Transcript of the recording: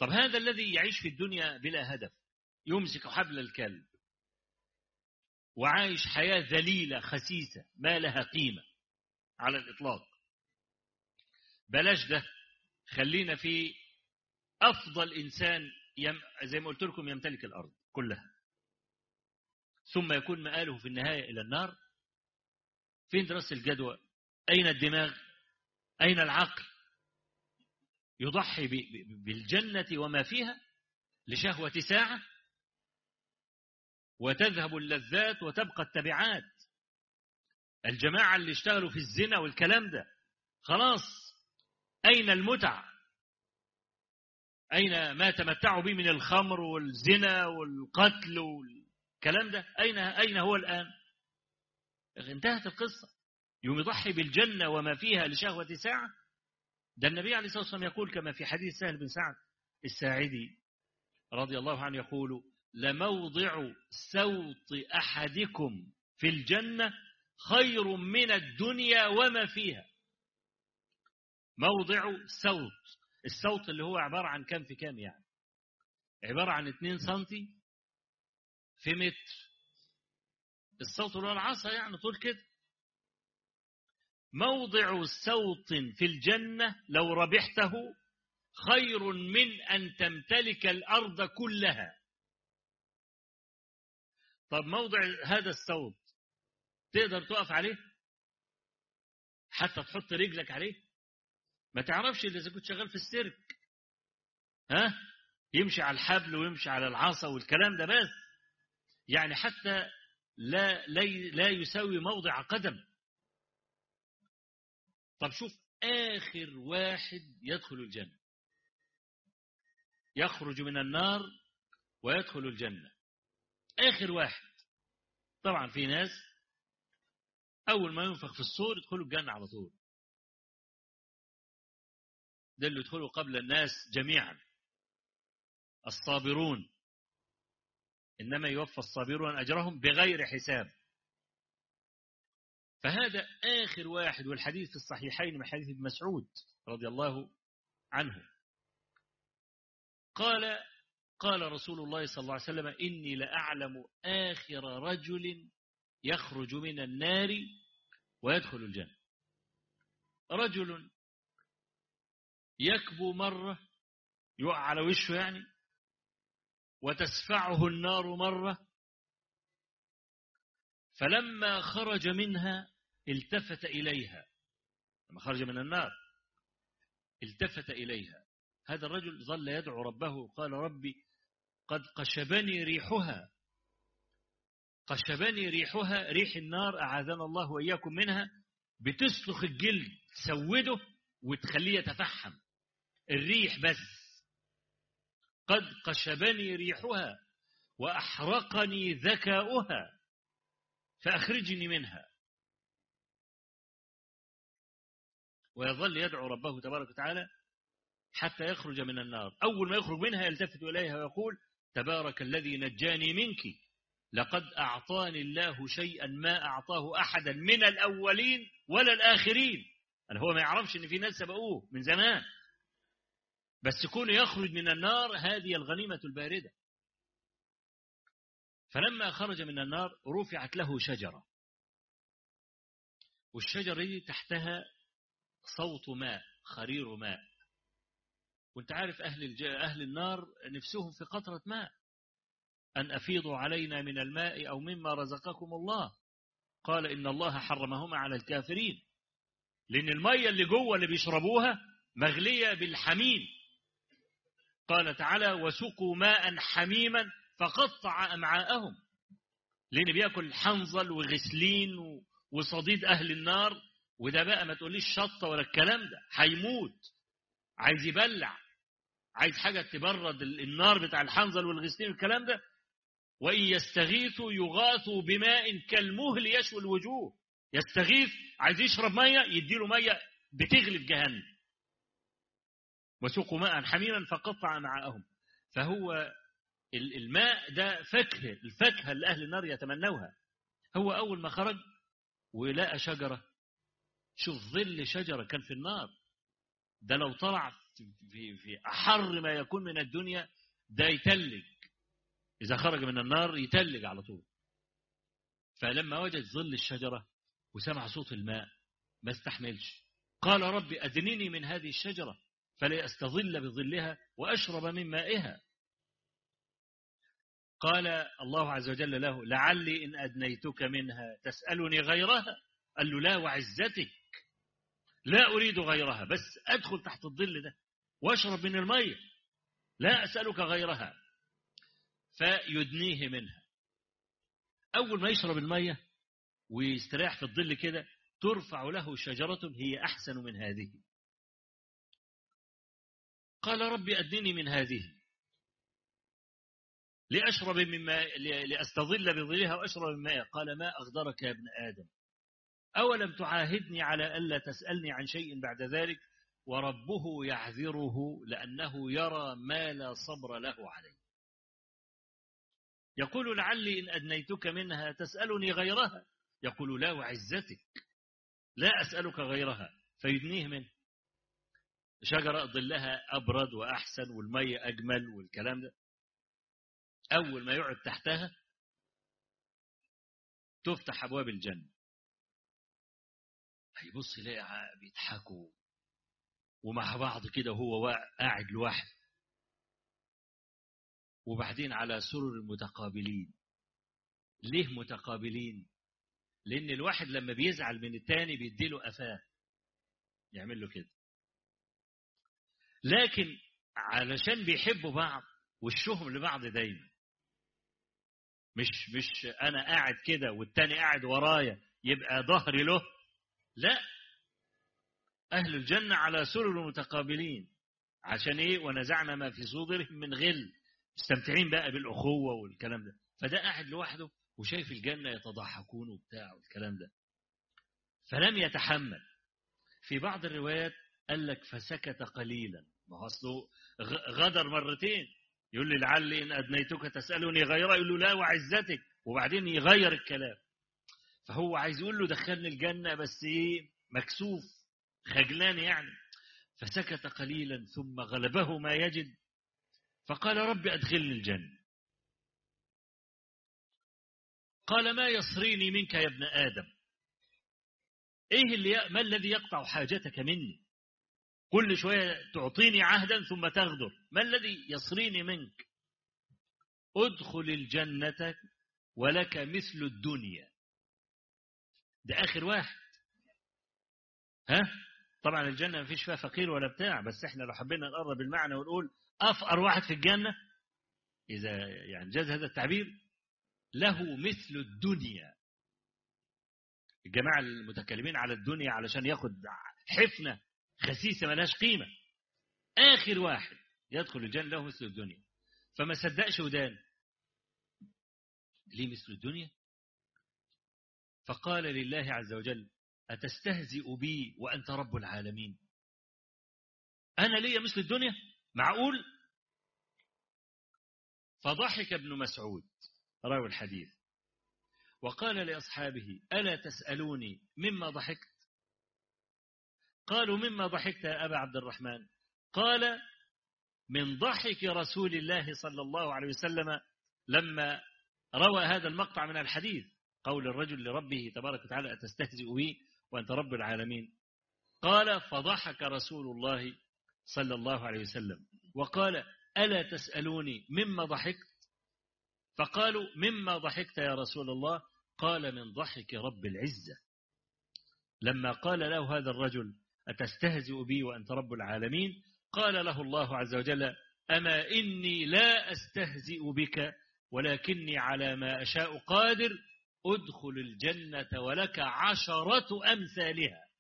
طب هذا الذي يعيش في الدنيا بلا هدف يمسك حبل الكلب وعايش حياة ذليلة خسيسة ما لها قيمة على الإطلاق بلاش ده خلينا في أفضل إنسان يم زي ما قلت لكم يمتلك الأرض كلها ثم يكون مآله في النهاية إلى النار فين دراسة الجدوى أين الدماغ أين العقل يضحي بالجنة وما فيها لشهوة ساعة وتذهب اللذات وتبقى التبعات الجماعة اللي اشتغلوا في الزنا والكلام ده خلاص أين المتع أين ما تمتعوا به من الخمر والزنا والقتل والكلام ده أين أين هو الآن انتهت القصة يوم يضحي بالجنة وما فيها لشهوة ساعة ده النبي عليه الصلاة والسلام يقول كما في حديث سهل بن سعد الساعدي رضي الله عنه يقول لموضع سوط أحدكم في الجنة خير من الدنيا وما فيها موضع سوط السوط اللي هو عبارة عن كام في كام يعني عبارة عن 2 سنتي في متر الصوت اللي هو العصا يعني طول كده موضع صوت في الجنة لو ربحته خير من أن تمتلك الأرض كلها طب موضع هذا الصوت تقدر تقف عليه حتى تحط رجلك عليه ما تعرفش إلا إذا كنت شغال في السيرك ها يمشي على الحبل ويمشي على العصا والكلام ده بس يعني حتى لا لا لا يساوي موضع قدم طب شوف آخر واحد يدخل الجنة يخرج من النار ويدخل الجنة آخر واحد طبعا في ناس أول ما ينفخ في الصور يدخلوا الجنة على طول ده اللي يدخلوا قبل الناس جميعا الصابرون إنما يوفى الصابرون أجرهم بغير حساب فهذا آخر واحد والحديث في الصحيحين من حديث ابن مسعود رضي الله عنه قال قال رسول الله صلى الله عليه وسلم إني لأعلم آخر رجل يخرج من النار ويدخل الجنة رجل يكبو مرة يقع على وشه يعني وتسفعه النار مرة فلما خرج منها التفت إليها لما خرج من النار التفت إليها هذا الرجل ظل يدعو ربه قال ربي قد قشبني ريحها قشبني ريحها ريح النار أعاذنا الله وإياكم منها بتسلخ الجلد تسوده وتخليه يتفحم الريح بس قد قشبني ريحها وأحرقني ذكاؤها فأخرجني منها ويظل يدعو ربه تبارك وتعالى حتى يخرج من النار أول ما يخرج منها يلتفت إليها ويقول تبارك الذي نجاني منك لقد أعطاني الله شيئا ما أعطاه أحدا من الأولين ولا الآخرين أنا هو ما يعرفش أن في ناس سبقوه من زمان بس كونه يخرج من النار هذه الغنيمة الباردة فلما خرج من النار رفعت له شجرة والشجرة دي تحتها صوت ماء خرير ماء وانت عارف أهل, الج... أهل النار نفسهم في قطرة ماء أن أفيضوا علينا من الماء أو مما رزقكم الله قال إن الله حرمهما على الكافرين لأن المية اللي جوه اللي بيشربوها مغلية بالحميم قال تعالى وسقوا ماء حميما فقطع أمعاءهم لأن بياكل حنظل وغسلين وصديد أهل النار وده بقى ما تقوليش شطة ولا الكلام ده هيموت عايز يبلع عايز حاجة تبرد النار بتاع الحنظل والغسلين والكلام ده وإن يستغيثوا يغاثوا بماء كالمهل يشوي الوجوه يستغيث عايز يشرب مية يديله مية بتغلي في جهنم وسقوا ماء حميما فقطع معاهم فهو الماء ده فاكهة الفاكهة اللي أهل النار يتمنوها هو أول ما خرج ولقى شجرة شوف ظل شجرة كان في النار ده لو طلع في في أحر ما يكون من الدنيا ده يتلج إذا خرج من النار يتلج على طول فلما وجد ظل الشجرة وسمع صوت الماء ما استحملش قال ربي أدنني من هذه الشجرة فلا أستظل بظلها وأشرب من مائها قال الله عز وجل له لعلي إن أدنيتك منها تسألني غيرها قال له لا وعزتك لا أريد غيرها بس أدخل تحت الظل ده واشرب من المية لا أسألك غيرها فيدنيه منها أول ما يشرب المية ويستريح في الظل كده ترفع له شجرة هي أحسن من هذه قال ربي أدنني من هذه لأشرب من ماء لأستظل بظلها وأشرب من ماء قال ما أغدرك يا ابن آدم أولم تعاهدني على ألا تسألني عن شيء بعد ذلك وربه يعذره لأنه يرى ما لا صبر له عليه يقول لعلي إن أدنيتك منها تسألني غيرها يقول لا وعزتك لا أسألك غيرها فيدنيه منه شجرة ظلها أبرد وأحسن والمية أجمل والكلام ده أول ما يقعد تحتها تفتح أبواب الجنة هيبص يلاقي بيضحكوا ومع بعض كده هو قاعد لوحده وبعدين على سرر متقابلين ليه متقابلين لان الواحد لما بيزعل من التاني بيديله قفاه يعمل له كده لكن علشان بيحبوا بعض وشهم لبعض دايما مش مش انا قاعد كده والتاني قاعد ورايا يبقى ظهري له لا اهل الجنه على سرر متقابلين عشان ايه ونزعنا ما في صدورهم من غل مستمتعين بقى بالاخوه والكلام ده فده قاعد لوحده وشايف الجنه يتضحكون وبتاع والكلام ده فلم يتحمل في بعض الروايات قال لك فسكت قليلا ما هو اصله غدر مرتين يقول لي لعلي ان ادنيتك تسالني غيره يقول له لا وعزتك وبعدين يغير الكلام فهو عايز يقول له دخلني الجنه بس ايه مكسوف خجلان يعني فسكت قليلا ثم غلبه ما يجد فقال رب ادخلني الجنه قال ما يصريني منك يا ابن ادم ايه اللي ما الذي يقطع حاجتك مني كل شوية تعطيني عهدا ثم تغدر ما الذي يصريني منك ادخل الجنة ولك مثل الدنيا ده آخر واحد ها طبعا الجنة ما فيش فيها فقير ولا بتاع بس احنا لو حبينا نقرب المعنى ونقول أفقر واحد في الجنة إذا يعني جاز هذا التعبير له مثل الدنيا الجماعة المتكلمين على الدنيا علشان ياخد حفنة خسيسة ملهاش قيمة آخر واحد يدخل الجنة له مثل الدنيا فما صدقش ودان ليه مثل الدنيا فقال لله عز وجل أتستهزئ بي وأنت رب العالمين أنا لي مثل الدنيا معقول فضحك ابن مسعود راوي الحديث وقال لأصحابه ألا تسألوني مما ضحكت قالوا مما ضحكت يا أبا عبد الرحمن قال من ضحك رسول الله صلى الله عليه وسلم لما روى هذا المقطع من الحديث قول الرجل لربه تبارك وتعالى أتستهزئ بي وأنت رب العالمين قال فضحك رسول الله صلى الله عليه وسلم وقال ألا تسألوني مما ضحكت فقالوا مما ضحكت يا رسول الله قال من ضحك رب العزة لما قال له هذا الرجل أتستهزئ بي وأنت رب العالمين قال له الله عز وجل أما إني لا أستهزئ بك ولكني على ما أشاء قادر أدخل الجنة ولك عشرة أمثالها